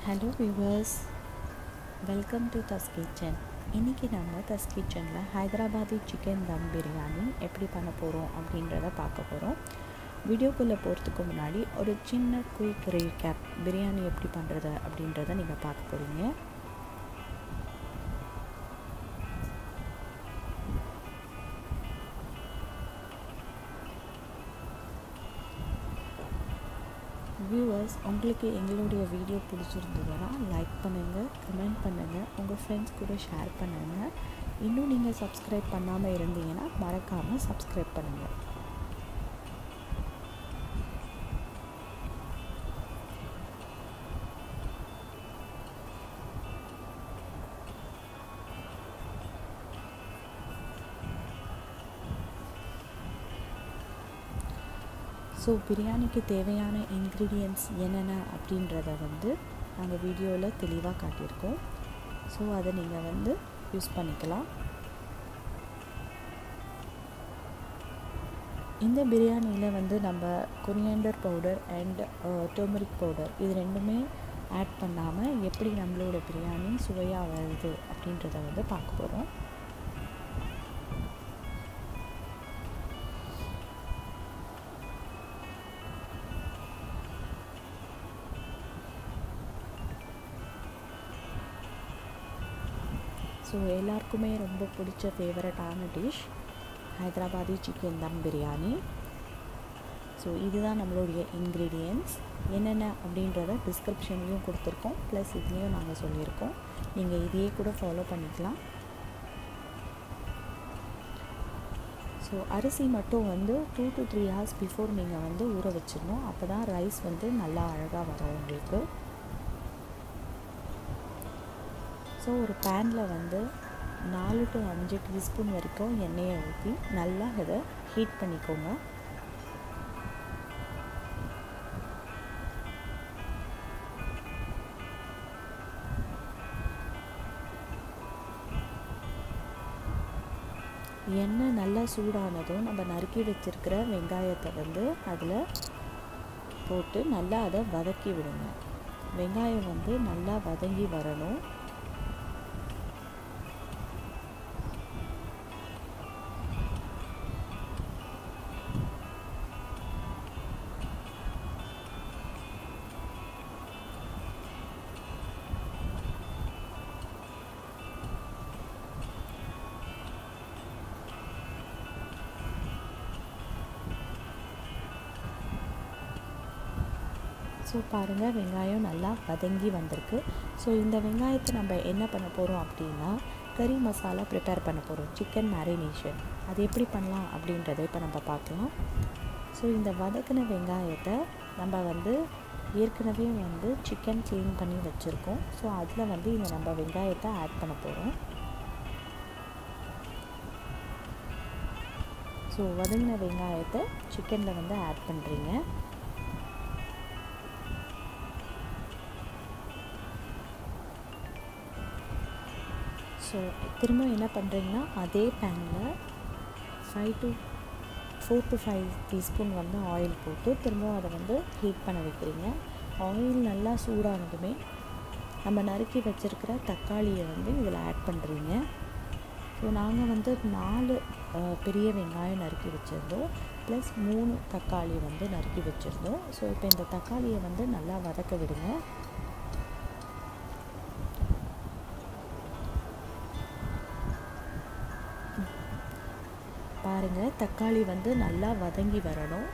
hello viewers welcome to தஸ் kitchen இன்றைக்கி நம்ம தஸ் கிச்சனில் ஹைதராபாதி சிக்கன் தம் பிரியாணி எப்படி பண்ண போகிறோம் அப்படின்றத பார்க்க போகிறோம் வீடியோக்குள்ளே போகிறதுக்கு முன்னாடி ஒரு சின்ன குயிக் ரீகேப் பிரியாணி எப்படி பண்ணுறது அப்படின்றத நீங்கள் பார்க்க போகிறீங்க வியூவர்ஸ் உங்களுக்கு எங்களுடைய வீடியோ பிடிச்சிருந்ததுன்னா லைக் பண்ணுங்கள் கமெண்ட் பண்ணுங்கள் உங்கள் ஃப்ரெண்ட்ஸ் கூட ஷேர் பண்ணுங்கள் இன்னும் நீங்கள் சப்ஸ்கிரைப் பண்ணாமல் இருந்தீங்கன்னா மறக்காமல் சப்ஸ்கிரைப் பண்ணுங்கள் ஸோ பிரியாணிக்கு தேவையான இன்க்ரீடியன்ட்ஸ் என்னென்ன அப்படின்றத வந்து நாங்கள் வீடியோவில் தெளிவாக காட்டியிருக்கோம் ஸோ அதை நீங்கள் வந்து யூஸ் பண்ணிக்கலாம் இந்த பிரியாணியில் வந்து நம்ம coriander powder and turmeric powder இது ரெண்டுமே ஆட் பண்ணாமல் எப்படி நம்மளோட பிரியாணி சுவையாக வருது அப்படின்றத வந்து பார்க்க போகிறோம் ஸோ எல்லாருக்குமே ரொம்ப பிடிச்ச ஃபேவரட்டான dish Hyderabadi chicken dum biryani so இதுதான் நம்மளுடைய இன்க்ரீடியன்ட்ஸ் என்னென்ன அப்படின்றத டிஸ்கிரிப்ஷன்லேயும் கொடுத்துருக்கோம் ப்ளஸ் இதுலேயும் நாங்கள் சொல்லியிருக்கோம் நீங்கள் இதையே கூட ஃபாலோ பண்ணிக்கலாம் ஸோ அரிசி மட்டும் வந்து two to three hours before நீங்கள் வந்து ஊற வச்சிடணும் அப்போ தான் ரைஸ் வந்து நல்லா அழகாக வரும் உங்களுக்கு ஸோ ஒரு பேனில் வந்து நாலு டு அஞ்சு டீஸ்பூன் வரைக்கும் எண்ணெயை ஊற்றி நல்லா இதை ஹீட் பண்ணிக்கோங்க எண்ணெய் நல்லா சூடானதும் நம்ம நறுக்கி வச்சுருக்கிற வெங்காயத்தை வந்து அதில் போட்டு நல்லா அதை வதக்கி விடுங்க வெங்காயம் வந்து நல்லா வதங்கி வரணும் ஸோ பாருங்கள் வெங்காயம் நல்லா வதங்கி வந்திருக்கு ஸோ இந்த வெங்காயத்தை நம்ம என்ன பண்ண போகிறோம் அப்படின்னா கறி மசாலா ப்ரிப்பேர் பண்ண போகிறோம் சிக்கன் மேரினேஷன் அது எப்படி பண்ணலாம் அப்படின்றத இப்போ நம்ம பார்க்கலாம் ஸோ இந்த வதக்கின வெங்காயத்தை நம்ம வந்து ஏற்கனவே வந்து சிக்கன் க்ளீன் பண்ணி வச்சுருக்கோம் ஸோ அதில் வந்து இந்த நம்ம வெங்காயத்தை ஆட் பண்ண போகிறோம் ஸோ வதங்கின வெங்காயத்தை சிக்கனில் வந்து ஆட் பண்ணுறீங்க ஸோ திரும்ப என்ன பண்ணுறீங்கன்னா அதே பேனில் five to four to five teaspoon வந்து ஆயில் போட்டு திரும்பவும் அதை வந்து ஹீட் பண்ண வைக்கிறீங்க ஆயில் நல்லா சூடானதுமே நம்ம நறுக்கி வச்சுருக்கிற தக்காளியை வந்து இதில் ஆட் பண்ணுறீங்க ஸோ நாங்கள் வந்து நாலு பெரிய வெங்காயம் நறுக்கி வச்சுருந்தோம் ப்ளஸ் மூணு தக்காளி வந்து நறுக்கி வச்சுருந்தோம் ஸோ இப்போ இந்த தக்காளியை வந்து நல்லா வதக்க விடுங்க பாருங்கள் தக்காளி வந்து நல்லா வதங்கி வரணும்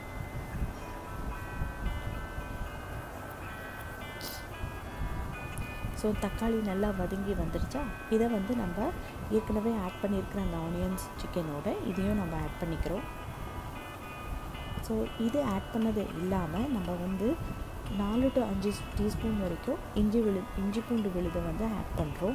ஸோ தக்காளி நல்லா வதங்கி வந்துருச்சா இதை வந்து நம்ம ஏற்கனவே ஆட் பண்ணியிருக்கிற அந்த ஆனியன்ஸ் சிக்கனோட இதையும் நம்ம ஆட் பண்ணிக்கிறோம் ஸோ இது ஆட் பண்ணது இல்லாமல் நம்ம வந்து நாலு டு அஞ்சு டீஸ்பூன் வரைக்கும் இஞ்சி விழு இஞ்சி பூண்டு விழுதை வந்து ஆட் பண்ணுறோம்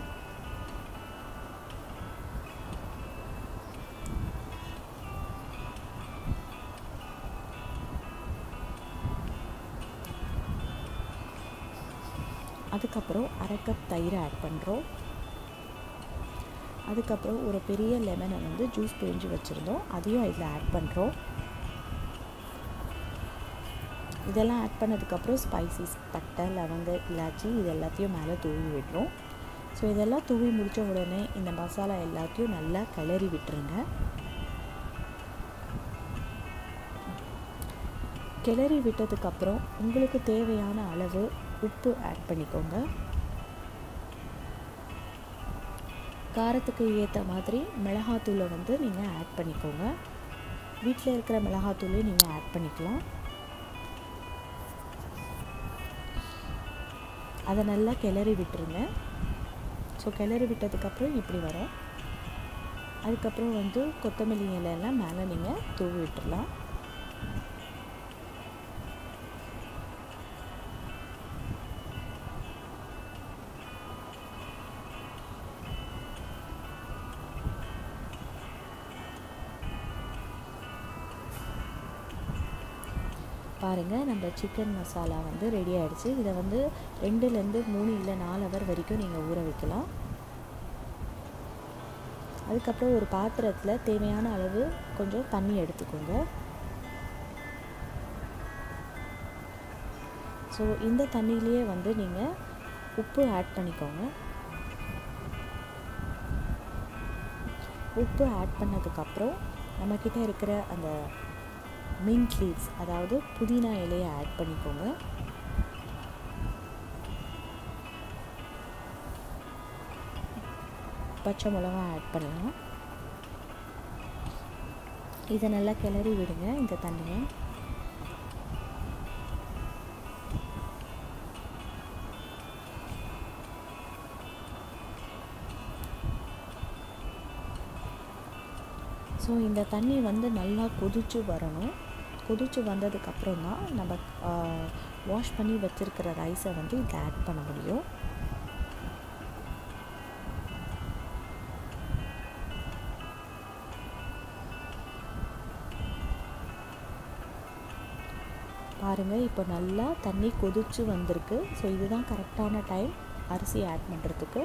அதுக்கப்புறம் அரை கப் தயிரை ஆட் பண்ணுறோம் அதுக்கப்புறம் ஒரு பெரிய லெமனை வந்து ஜூஸ் பிழிஞ்சு வச்சுருந்தோம் அதையும் இதில் ஆட் பண்ணுறோம் இதெல்லாம் ஆட் பண்ணதுக்கப்புறம் ஸ்பைசிஸ் பட்டை லவங்க இலாச்சி இது எல்லாத்தையும் மேலே தூவி விடுறோம் ஸோ இதெல்லாம் தூவி முடித்த உடனே இந்த மசாலா எல்லாத்தையும் நல்லா கிளறி விட்டுருங்க கிளறி விட்டதுக்கப்புறம் உங்களுக்கு தேவையான அளவு உப்பு ஆட் பண்ணிக்கோங்க காரத்துக்கு ஏற்ற மாதிரி மிளகாத்தூளை வந்து நீங்கள் ஆட் பண்ணிக்கோங்க வீட்டில் இருக்கிற மிளகாத்தூளை நீங்கள் ஆட் பண்ணிக்கலாம் அதை நல்லா கிளறி விட்டுருங்க ஸோ கிளறி விட்டதுக்கப்புறம் இப்படி வரும் அதுக்கப்புறம் வந்து கொத்தமல்லி இலையெல்லாம் மேலே நீங்கள் தூவி விட்டுடலாம் பாருங்கள் நம்ம சிக்கன் மசாலா வந்து ரெடி ஆகிடுச்சு இதை வந்து ரெண்டுலேருந்து மூணு இல்லை நாலு ஹவர் வரைக்கும் நீங்கள் ஊற வைக்கலாம் அதுக்கப்புறம் ஒரு பாத்திரத்தில் தேவையான அளவு கொஞ்சம் தண்ணி எடுத்துக்கோங்க ஸோ இந்த தண்ணியிலேயே வந்து நீங்கள் உப்பு ஆட் பண்ணிக்கோங்க உப்பு ஆட் பண்ணதுக்கப்புறம் நம்மக்கிட்ட இருக்கிற அந்த மின்ட் லீவ்ஸ் அதாவது புதினா இலையை ஆட் பண்ணிக்கோங்க பச்சை மிளகா ஆட் பண்ணலாம் இதை நல்லா கிளறி விடுங்க இந்த தண்ணியை ஸோ இந்த தண்ணி வந்து நல்லா கொதிச்சு வரணும் கொதிச்சு வந்ததுக்கப்புறம் தான் நம்ம வாஷ் பண்ணி வச்சுருக்கிற ரைஸை வந்து இதில் ஆட் பண்ண முடியும் பாருங்கள் இப்போ நல்லா தண்ணி கொதிச்சு வந்திருக்கு ஸோ இதுதான் கரெக்டான டைம் அரிசி ஆட் பண்ணுறதுக்கு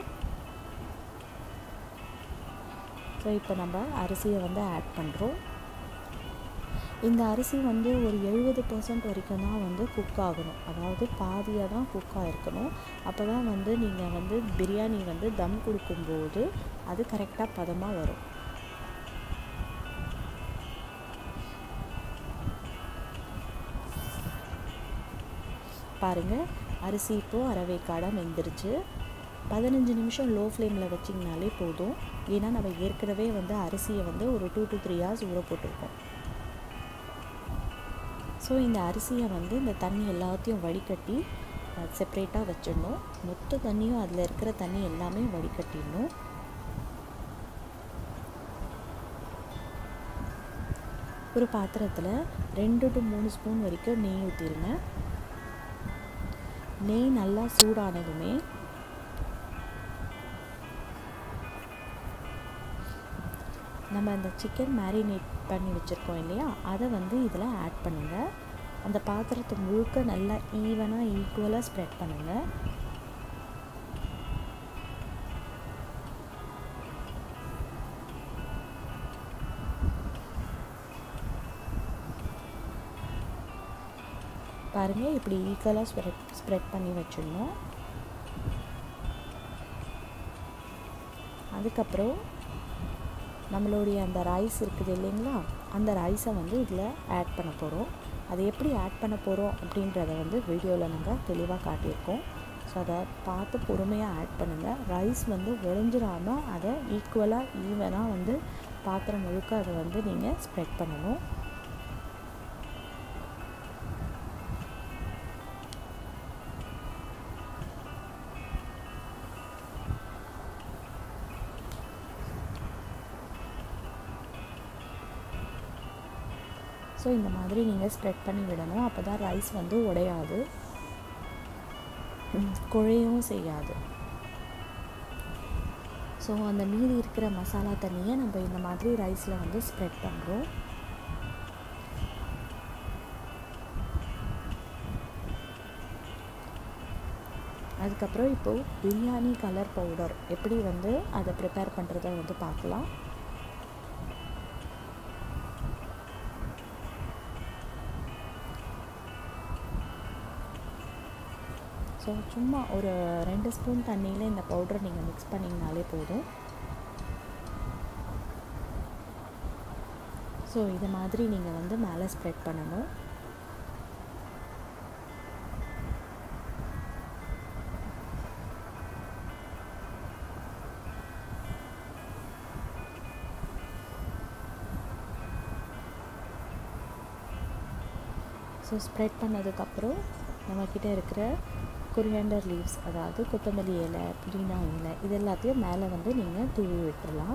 ஸோ இப்போ நம்ம அரிசியை வந்து ஆட் பண்ணுறோம் இந்த அரிசி வந்து ஒரு எழுபது பர்சன்ட் வரைக்கும் தான் வந்து குக் ஆகணும் அதாவது பாதியாக தான் குக் ஆகிருக்கணும் அப்போ தான் வந்து நீங்கள் வந்து பிரியாணி வந்து தம் கொடுக்கும்போது அது கரெக்டாக பதமாக வரும் பாருங்கள் அரிசி இப்போது அரவேக்காடாக வெந்துருச்சு பதினஞ்சு நிமிஷம் லோ ஃப்ளேமில் வச்சிங்கனாலே போதும் ஏன்னா நம்ம ஏற்கனவே வந்து அரிசியை வந்து ஒரு டூ டு த்ரீ ஹவர்ஸ் ஊற போட்டிருக்கோம் ஸோ இந்த அரிசியை வந்து இந்த தண்ணி எல்லாத்தையும் வடிகட்டி செப்ரேட்டாக வச்சிடணும் மொத்த தண்ணியும் அதில் இருக்கிற தண்ணி எல்லாமே வடிகட்டிடணும் ஒரு பாத்திரத்தில் ரெண்டு டு மூணு ஸ்பூன் வரைக்கும் நெய் ஊற்றிடுங்க நெய் நல்லா சூடானதுமே நம்ம அந்த சிக்கன் மேரினேட் பண்ணி வச்சுருக்கோம் இல்லையா அதை வந்து இதில் ஆட் பண்ணுங்கள் அந்த பாத்திரத்தை முழுக்க நல்லா ஈவனாக ஈக்குவலாக ஸ்ப்ரெட் பண்ணுங்கள் பாருங்கள் இப்படி ஈக்குவலாக ஸ்ப்ரெட் ஸ்ப்ரெட் பண்ணி வச்சிடணும் அதுக்கப்புறம் நம்மளுடைய அந்த ரைஸ் இருக்குது இல்லைங்களா அந்த ரைஸை வந்து இதில் ஆட் பண்ண போகிறோம் அதை எப்படி ஆட் பண்ண போகிறோம் அப்படின்றத வந்து வீடியோவில் நாங்கள் தெளிவாக காட்டியிருக்கோம் ஸோ அதை பார்த்து பொறுமையாக ஆட் பண்ணுங்கள் ரைஸ் வந்து உடஞ்சிடாமல் அதை ஈக்குவலாக ஈவனாக வந்து பாத்திரம் முழுக்க அதை வந்து நீங்கள் ஸ்ப்ரெட் பண்ணணும் ஸோ இந்த மாதிரி நீங்கள் ஸ்ப்ரெட் பண்ணி விடணும் அப்போ தான் ரைஸ் வந்து உடையாது குழையவும் செய்யாது ஸோ அந்த மீதி இருக்கிற மசாலா தண்ணியை நம்ம இந்த மாதிரி ரைஸில் வந்து ஸ்ப்ரெட் பண்ணுறோம் அதுக்கப்புறம் இப்போது பிரியாணி கலர் பவுடர் எப்படி வந்து அதை ப்ரிப்பேர் பண்ணுறத வந்து பார்க்கலாம் ஸோ சும்மா ஒரு ரெண்டு ஸ்பூன் தண்ணியில் இந்த பவுடரை நீங்கள் மிக்ஸ் பண்ணிங்கனாலே போதும் ஸோ இது மாதிரி நீங்கள் வந்து மேலே ஸ்ப்ரெட் பண்ணணும் ஸோ ஸ்ப்ரெட் பண்ணதுக்கப்புறம் நம்மக்கிட்ட இருக்கிற கொரியாண்டர் லீவ்ஸ் அதாவது கொத்தமல்லி இலை புதினா இலை இது எல்லாத்தையும் மேலே வந்து நீங்கள் தூவி விட்டுடலாம்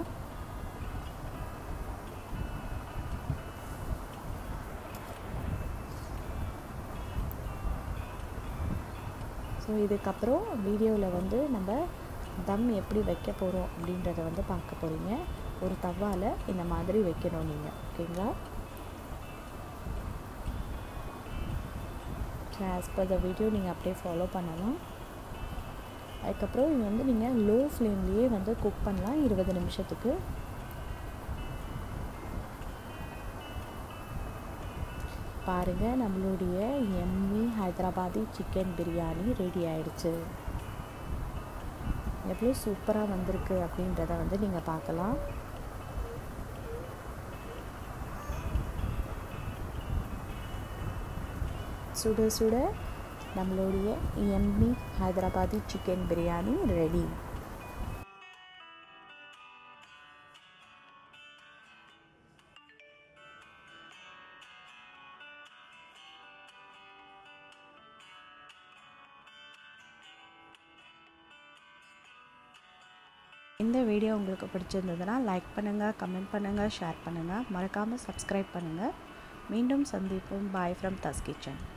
ஸோ இதுக்கப்புறம் வீடியோவில் வந்து நம்ம தம் எப்படி வைக்க போகிறோம் அப்படின்றத வந்து பார்க்க போகிறீங்க ஒரு தவாவில் இந்த மாதிரி வைக்கணும் நீங்கள் ஓகேங்களா so as per the video நீங்கள் அப்படியே ஃபாலோ பண்ணலாம் அதுக்கப்புறம் இது வந்து நீங்கள் லோ ஃப்ளேம்லேயே வந்து குக் பண்ணலாம் இருபது நிமிஷத்துக்கு பாருங்கள் நம்மளுடைய yummy Hyderabadi chicken biryani ready ஆயிடுச்சு எவ்வளோ சூப்பராக வந்திருக்கு அப்படின்றத வந்து நீங்கள் பார்க்கலாம் சுட சுட நம்மளுடைய yummy Hyderabadi chicken biryani ready இந்த வீடியோ உங்களுக்கு பிடிச்சிருந்ததுன்னா லைக் பண்ணுங்கள் கமெண்ட் பண்ணுங்கள் ஷேர் பண்ணுங்கள் மறக்காமல் சப்ஸ்கிரைப் பண்ணுங்கள் மீண்டும் சந்திப்போம் பாய் ஃப்ரம் தஸ் கிச்சன்